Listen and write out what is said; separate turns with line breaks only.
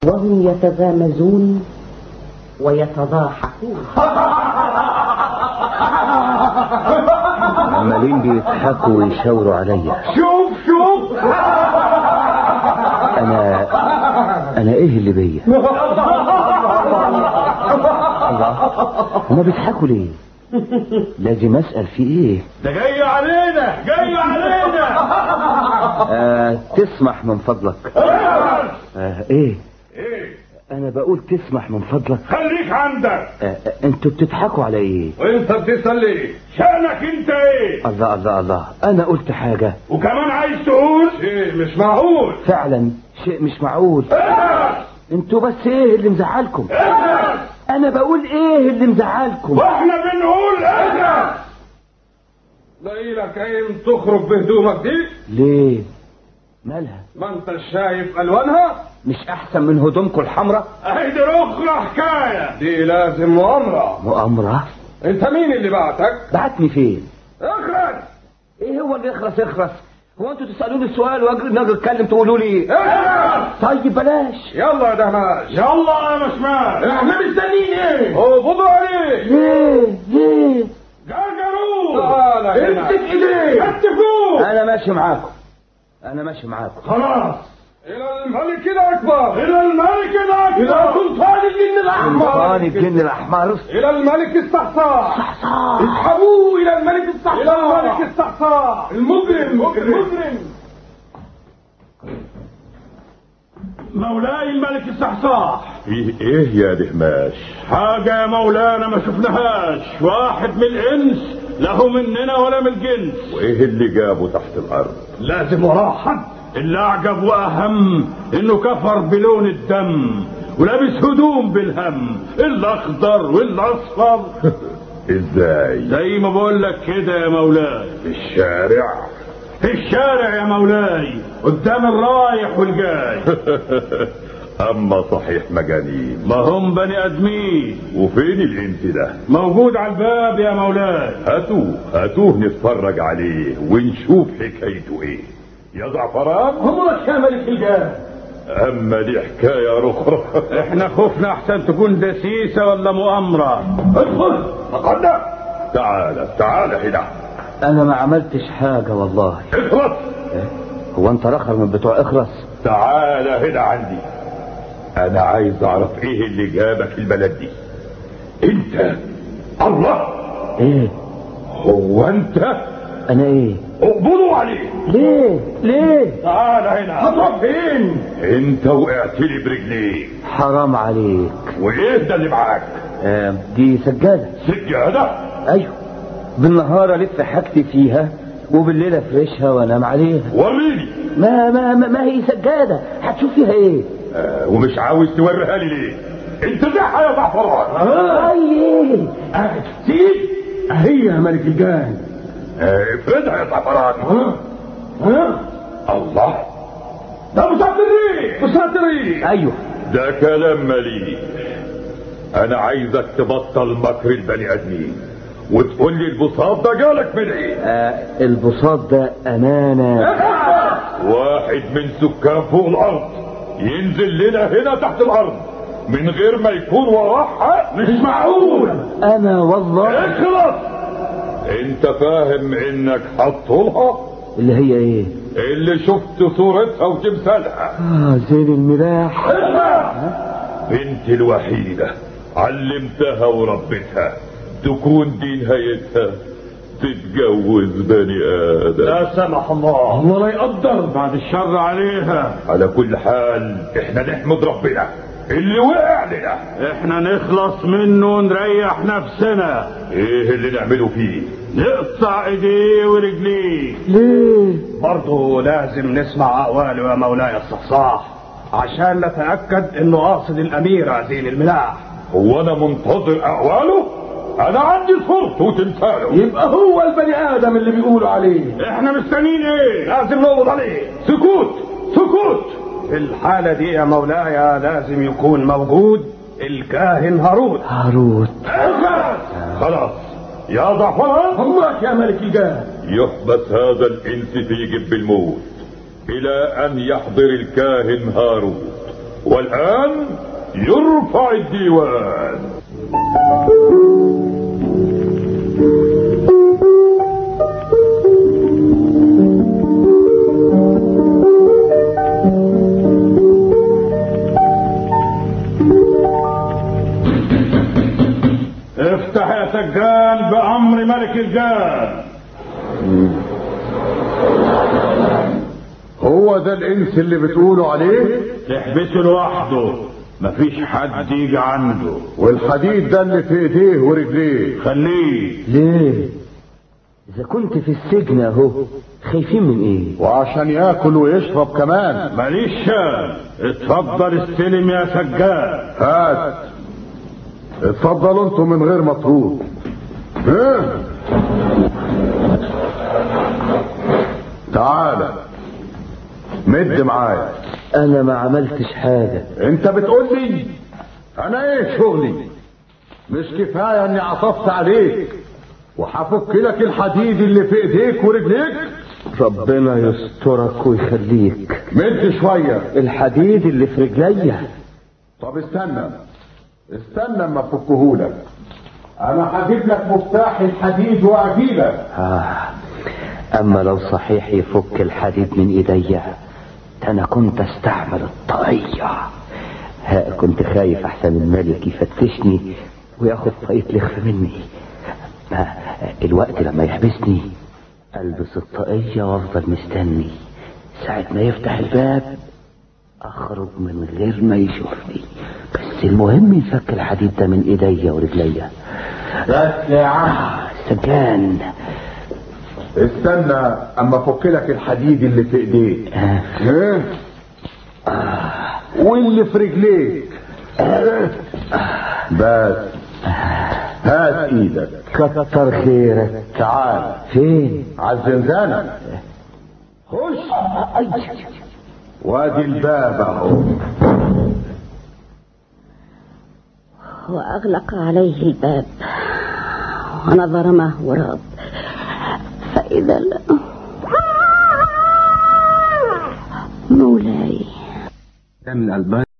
وهم يتغامزون ويتضاحكون
عمالين بيضحكوا ويشاوروا عليا
شوف شوف
انا انا ايه اللي بيا الله هما بيضحكوا ليه لازم اسال في ايه
ده جاي علينا جاي علينا
آه تسمح من فضلك آه ايه
ايه
انا بقول تسمح من فضلك
خليك عندك
آه آه، انتوا بتضحكوا على ايه
وانت بتسال ليه شانك انت ايه
الله الله الله انا قلت حاجة
وكمان عايز تقول شيء مش معقول
فعلا شيء مش معقول
اخلص
انتوا بس ايه اللي مزعلكم
اخلص
انا بقول ايه اللي مزعلكم
واحنا بنقول اخلص لك عين تخرج بهدومك دي
ليه مالها
ما انت شايف الوانها
مش احسن من هدومكم الحمراء
اهي دي اخرى حكايه دي لازم مؤامره
مؤامرة
انت مين اللي بعتك
بعتني فين
اخرج
ايه هو اللي يخرس يخرس هو انتوا تسالوني السؤال واجي نجي اتكلم تقولوا لي
اخرج
طيب بلاش
يلا يا دهماش يلا يا مشماش احنا مستنيين ايه اقبضوا عليه
ليه ليه
جرجروه تعالى هنا امسك ايديه كتفوه
انا ماشي معاكم انا ماشي معاكم
خلاص الى الملك الاكبر الى الملك الاكبر الى سلطان الجن الاحمر
سلطان الجن الاحمر
الى الملك الصحصاح
صحصح
اسحبوه الى الملك الصحصاح الى الملك الصحصاح المجرم المجرم مولاي الملك الصحصاح
فيه ايه يا دهماش
حاجة يا مولانا ما شفناهاش واحد من الإنس له مننا ولا من الجنس
وايه اللي جابه تحت الارض
لازم وراه حد اللي أعجب وأهم إنه كفر بلون الدم ولابس هدوم بالهم الأخضر والأصفر
ازاي
زي ما بقول لك كده يا مولاي
في الشارع
في الشارع يا مولاي قدام الرايح والجاي
اما صحيح مجانين
ما هم بني آدمين
وفين الانس ده
موجود على الباب يا مولاي
هاتوه هاتوه نتفرج عليه ونشوف حكايته ايه يا زعفران
عمرك يا ملك الجاه
اما دي حكايه اخرى
احنا خفنا احسن تكون دسيسه ولا مؤامره ادخل تقدم
تعال تعال هنا
انا ما عملتش حاجة والله
اخلص
هو انت رخر من بتوع اخرس
تعال هنا عندي انا عايز اعرف ايه اللي جابك البلد دي انت الله
ايه
هو انت
انا ايه
اقبضوا عليه
ليه ليه
تعال هنا هتروح فين
انت وقعت لي برجليك
حرام عليك
وايه ده اللي معاك
آه دي سجادة
سجاده
ايوه بالنهار الف حاجتي فيها وبالليل افرشها وانام عليها
وريني
ما ما ما, ما هي سجادة هتشوف فيها ايه
آه ومش عاوز توريها لي ليه انت زحها يا زعفران
اي ايه
سيد هي يا ملك الجان
آه افردها يا زعفران
ها ها
الله
ده مساطرين مساطرين
ايوه
ده كلام مليء انا عايزك تبطل مكر البني ادمين وتقول لي البساط ده جالك من ايه
آه البساط ده امانة
واحد من سكان فوق الارض ينزل لنا هنا تحت الارض من غير ما يكون وراه حق
مش معقول
انا والله
اخلص انت فاهم انك حطولها
اللي هي ايه
اللي شفت صورتها وتمثالها
اه زين الملاح
بنتي الوحيدة علمتها وربيتها تكون دي نهايتها تتجوز بني آدم
لا سمح الله الله لا يقدر بعد الشر عليها
على كل حال احنا نحمد ربنا اللي وقع لنا
احنا نخلص منه ونريح نفسنا
ايه اللي نعمله فيه
نقطع ايديه ورجليه
ليه
برضه لازم نسمع اقواله يا مولاي الصحصاح عشان نتاكد انه قاصد الاميره زين الملاح
هو انا منتظر اقواله انا عندي صورته وتمثاله
يبقى هو البني ادم اللي بيقولوا عليه احنا مستنيين ايه لازم نقبض عليه
سكوت سكوت
في الحاله دي يا مولاي لازم يكون موجود الكاهن هارون
هاروت
خلاص يا زعفران
همك يا ملك الجاه
يحبس هذا الانس في جب الموت الى ان يحضر الكاهن هاروت والآن يرفع الديوان
افتح يا سجان بأمر ملك الجان
هو ده الانس اللي بتقولوا عليه
تحبسه لوحده مفيش حد يجي عنده
والحديد ده اللي في ايديه ورجليه
خليه
ليه اذا كنت في السجن اهو خايفين من ايه
وعشان ياكل ويشرب كمان
ماليش شان اتفضل استلم يا سجان
هات اتفضلوا انتوا من غير مطرود ها؟ تعالى مد معايا
انا ما عملتش حاجة
انت بتقول لي انا ايه شغلي مش كفايه اني عطفت عليك وهفك لك الحديد اللي في ايديك ورجليك
ربنا يسترك ويخليك
مد شويه
الحديد اللي في رجليا
طب استنى استنى اما افكهولك انا هجيب لك مفتاح الحديد واجيلك
آه. اما لو صحيح يفك الحديد من ايديا ده انا كنت استعمل الطاقية ها كنت خايف احسن الملك يفتشني وياخد طاقية لخف مني ما الوقت لما يحبسني البس الطاقية وافضل مستني ساعة ما يفتح الباب اخرج من غير ما يشوفني بس المهم يفك الحديد ده من ايديا ورجليا
بس يا عم
آه، سجان
استنى اما افك لك الحديد اللي في ايديك
آه.
ها واللي في رجليك بس هات ايدك
كتر خيرك
تعال
فين
على الزنزانة خش وادي الباب اهو
وأغلق عليه الباب ونظر ما هو راب فإذا لا مولاي
من الباب